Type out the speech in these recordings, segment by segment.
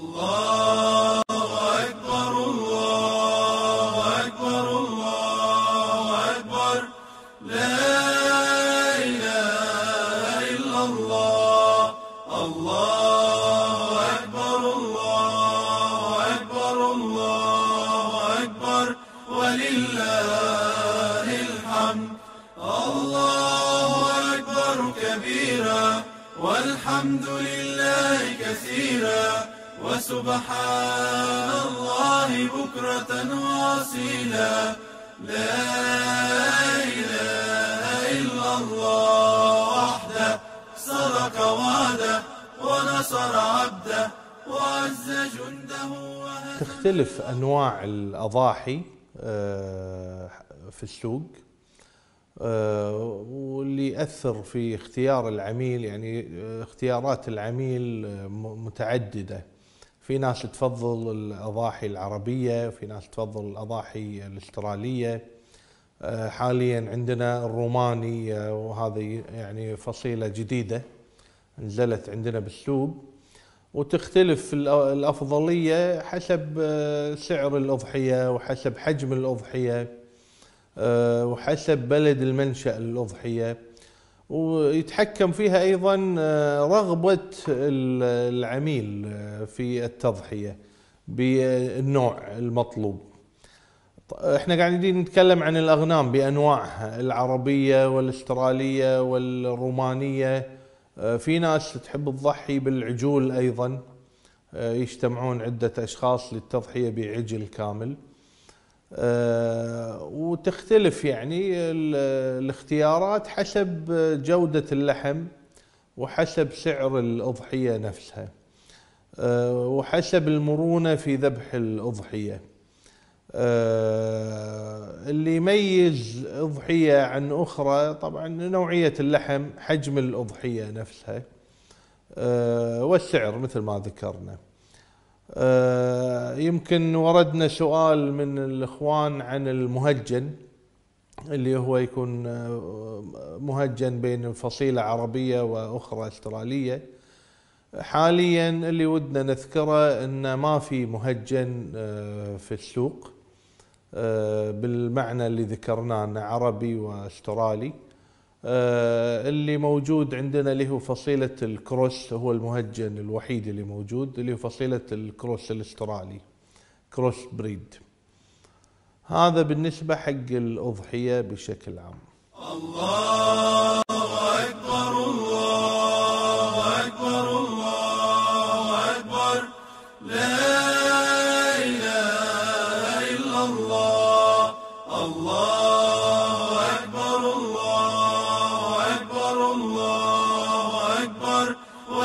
الله أكبر الله أكبر الله أكبر لا إله إلا الله الله أكبر الله أكبر الله أكبر ولله الحمد الله أكبر كبيرا والحمد لله كثيرا وسبحان الله بكرة واصيلا لا إله إلا الله وحده صدق وعده ونصر عبده وعز جنده وهزم تختلف انواع الاضاحي آه، في السوق آه، واللي ياثر في اختيار العميل يعني آه، اختيارات العميل آه، م- متعدده في ناس تفضل الاضاحي العربيه في ناس تفضل الاضاحي الاستراليه آه، حاليا عندنا الروماني آه، وهذه يعني فصيله جديده نزلت عندنا بالسوق وتختلف الأ- الأفضلية حسب آه، سعر الأضحية وحسب حجم الأضحية آه، وحسب بلد المنشأ للأضحية ويتحكم فيها أيضا آه، رغبة ال- العميل آه، في التضحية بالنوع المطلوب احنا قاعدين نتكلم عن الاغنام بانواعها العربيه والاستراليه والرومانيه آه، في ناس تحب تضحي بالعجول ايضا آه، يجتمعون عده اشخاص للتضحيه بعجل كامل آه، وتختلف يعني ال- الاختيارات حسب جوده اللحم وحسب سعر الاضحيه نفسها آه، وحسب المرونه في ذبح الاضحيه آه، اللي يميز أضحية عن أخرى طبعا نوعية اللحم حجم الأضحية نفسها آه، والسعر مثل ما ذكرنا آه، يمكن وردنا سؤال من الإخوان عن المهجن اللي هو يكون آه، مهجن بين فصيلة عربية وأخرى استرالية حاليا اللي ودنا نذكره أن ما في مهجن آه، في السوق آه، بالمعنى اللي ذكرناه انه عربي واسترالي آه، اللي موجود عندنا اللي هو فصيلة الكروس هو المهجن الوحيد اللي موجود اللي هو فصيلة الكروس الاسترالي كروس بريد هذا بالنسبة حق الأضحية بشكل عام الله أكبر الله أكبر الله أكبر لا إله إلا الله الله أكبر الله أكبر الله أكبر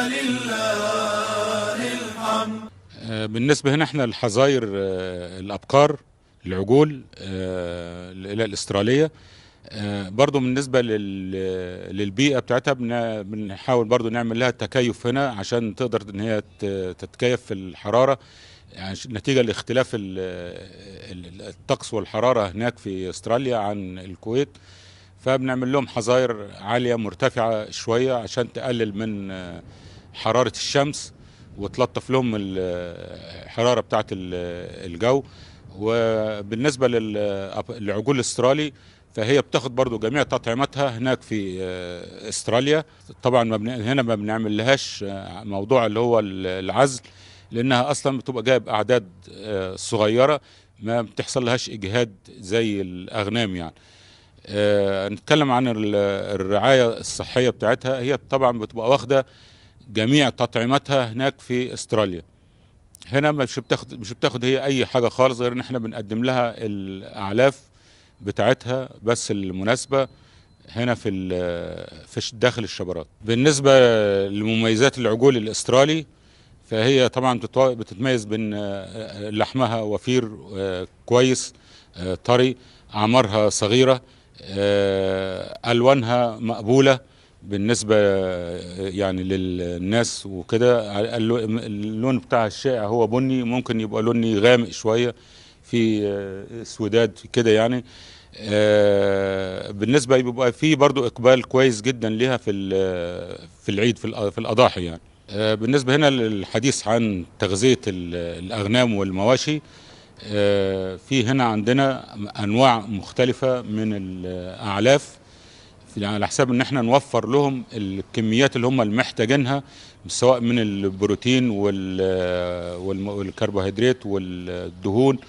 ولله الحمد آه، بالنسبة هنا احنا الحظاير آه، الأبقار العجول آه، الى الاستراليه آه، برضو بالنسبه لل- للبيئه بتاعتها بن- بنحاول برضو نعمل لها تكيف هنا عشان تقدر ان هي ت- تتكيف في الحراره يعني ش- نتيجه لاختلاف ال- ال- الطقس والحراره هناك في استراليا عن الكويت فبنعمل لهم حظاير عاليه مرتفعه شويه عشان تقلل من آه، حراره الشمس وتلطف لهم ال- الحراره بتاعه ال- الجو وبالنسبه لل- للعجول الاسترالي فهي بتاخد برضو جميع تطعيماتها هناك في آه، استراليا طبعا ما بن... هنا ما بنعمل لهاش آه، موضوع اللي هو ال- العزل لانها اصلا بتبقى جايب اعداد آه، صغيره ما بتحصل لهاش اجهاد زي الاغنام يعني آه، نتكلم عن ال- الرعايه الصحيه بتاعتها هي طبعا بتبقى واخده جميع تطعيماتها هناك في استراليا هنا مش بتاخد مش بتاخد هي اي حاجه خالص غير ان احنا بنقدم لها الاعلاف بتاعتها بس المناسبه هنا في ال- في الش- داخل الشبرات بالنسبه لمميزات العجول الاسترالي فهي طبعا بتتوا- بتتميز بان آه، لحمها وفير آه، كويس آه، طري اعمارها صغيره آه، الوانها مقبوله بالنسبه آه، يعني للناس وكده اللو- اللون بتاعها الشائع هو بني ممكن يبقى لوني غامق شويه في آه، سوداد كده يعني آه، بالنسبه بيبقى في برضو اقبال كويس جدا ليها في ال- في العيد في الأ- في الاضاحي يعني آه، بالنسبة هنا للحديث عن تغذية ال- الأغنام والمواشي آه، في هنا عندنا أنواع مختلفة من الأعلاف في- على حساب ان احنا نوفر لهم الكميات اللي هم محتاجينها سواء من البروتين وال- والم- والكربوهيدرات والدهون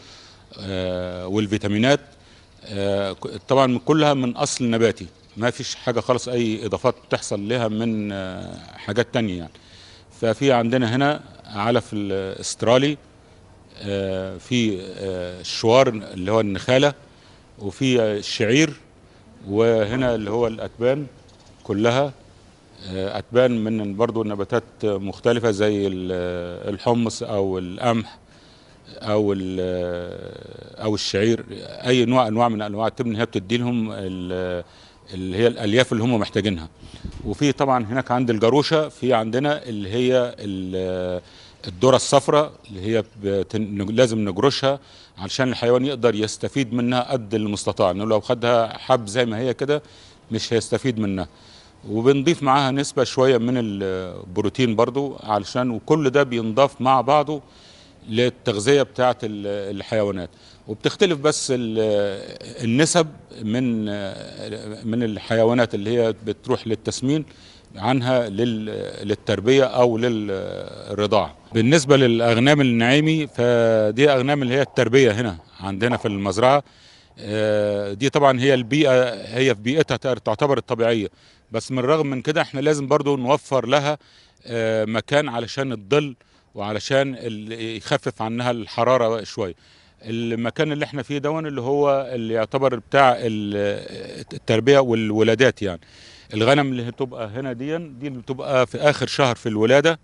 آه، والفيتامينات آه، ك- طبعا كلها من اصل نباتي ما فيش حاجه خالص اي اضافات بتحصل لها من آه، حاجات تانية يعني ففي عندنا هنا علف الاسترالي آه، في آه، الشوار اللي هو النخاله وفي الشعير وهنا اللي هو الأتبان كلها آه، أتبان من برضو نباتات مختلفة زي ال- الحمص أو القمح أو ال- أو الشعير أي نوع أنواع من أنواع التبن هي بتدي لهم ال- اللي هي الألياف اللي هم محتاجينها وفي طبعا هناك عند الجروشة في عندنا اللي هي ال- الذرة الصفراء اللي هي بتن- لازم نجرشها علشان الحيوان يقدر يستفيد منها قد المستطاع انه لو خدها حب زي ما هي كده مش هيستفيد منها وبنضيف معاها نسبة شوية من البروتين برضو علشان وكل ده بينضاف مع بعضه للتغذية بتاعة ال- الحيوانات وبتختلف بس ال- النسب من من الحيوانات اللي هي بتروح للتسمين عنها لل- للتربية أو للرضاعة بالنسبة للأغنام النعيمي فدي أغنام اللي هي التربية هنا عندنا في المزرعة آه، دي طبعا هي البيئة هي في بيئتها تعتبر الطبيعية بس من الرغم من كده احنا لازم برضو نوفر لها آه، مكان علشان الظل وعلشان ال- يخفف عنها الحرارة شوية المكان اللي احنا فيه دون اللي هو اللي يعتبر بتاع ال- التربية والولادات يعني الغنم اللي هتبقى هنا دي دي اللي بتبقى في اخر شهر في الولادة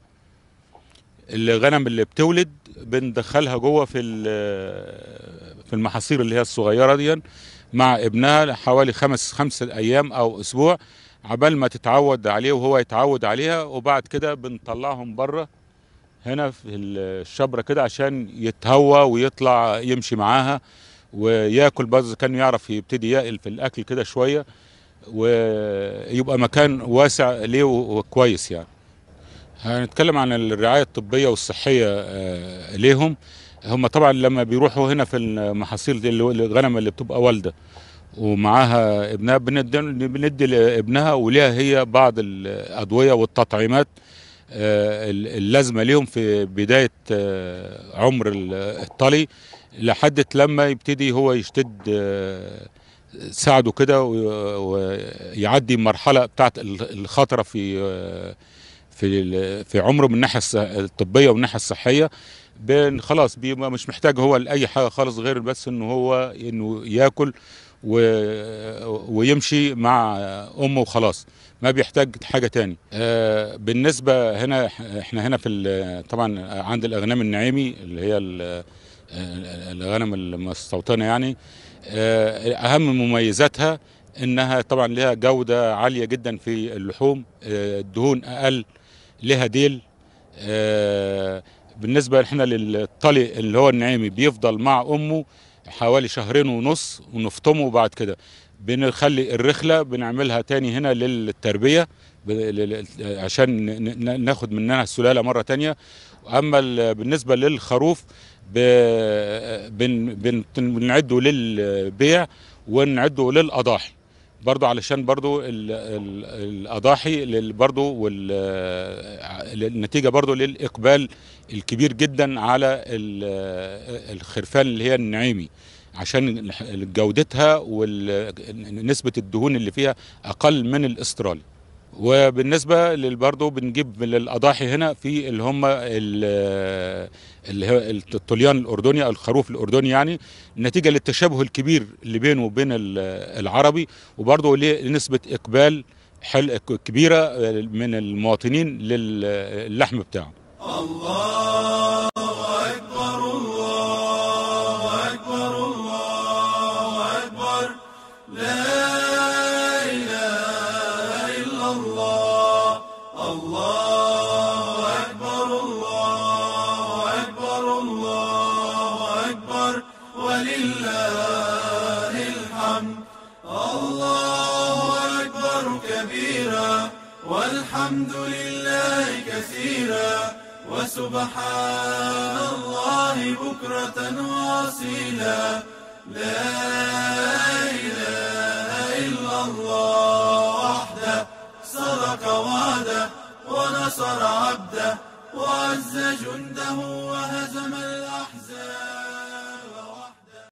الغنم اللي بتولد بندخلها جوه في ال- في المحاصير اللي هي الصغيرة دي مع ابنها حوالي خمس خمسة ايام او اسبوع عبال ما تتعود عليه وهو يتعود عليها وبعد كده بنطلعهم بره هنا في الشبرة كده عشان يتهوى ويطلع يمشي معاها وياكل برضه كان يعرف يبتدي ياكل في الاكل كده شويه ويبقى مكان واسع ليه وكويس يعني هنتكلم عن الرعايه الطبيه والصحيه آه، ليهم هم طبعا لما بيروحوا هنا في المحاصيل دي اللي هو الغنم اللي بتبقى والده ومعاها ابنها بندي, بندي لابنها وليها هي بعض الادويه والتطعيمات آه، اللازمه ليهم في بدايه آه، عمر الطلي لحد لما يبتدي هو يشتد آه، ساعده كده و- ويعدي المرحله بتاعت الخطره في آه، في ال- في عمره من الناحيه الص- الطبيه ومن الناحيه الصحيه بين خلاص بيبقى مش محتاج هو لاي حاجه خالص غير بس انه هو انه ياكل و... ويمشي مع امه وخلاص ما بيحتاج حاجه تاني آه بالنسبه هنا احنا هنا في ال- طبعا عند الاغنام النعيمي اللي هي ال- آه، الغنم المستوطنه يعني آه اهم مميزاتها انها طبعا لها جوده عاليه جدا في اللحوم آه الدهون اقل لها ديل آه بالنسبه احنا للطلي اللي هو النعيمي بيفضل مع امه حوالي شهرين ونص ونفطمه بعد كده بنخلي الرخله بنعملها تاني هنا للتربيه ب- لل- عشان ن- ن- ناخد منها السلاله مره تانية اما ال- بالنسبه للخروف ب- بن- بن- بنعده للبيع ونعده للاضاحي برضو علشان برضو ال ال الاضاحي لل- برضو وال النتيجه برضو للاقبال الكبير جدا على ال- الخرفان اللي هي النعيمي عشان جودتها ونسبه الدهون اللي فيها اقل من الاسترالي وبالنسبه لل- برضو بنجيب للاضاحي هنا في اللي هم ال- اللي هو الطليان الاردني او الخروف الاردني يعني نتيجه للتشابه الكبير اللي بينه وبين ال- العربي وبرضه ليه نسبه اقبال حل كبيره من المواطنين للحم بتاعه الله أكبر الله أكبر الله أكبر لا إله إلا الله الله أكبر الله أكبر الله أكبر ولله الحمد الله أكبر كبيرا والحمد لله كثيرا وسبحان الله بكرة واصيلا لا إله إلا الله وحده صدق وعده ونصر عبده وعز جنده وهزم الأحزاب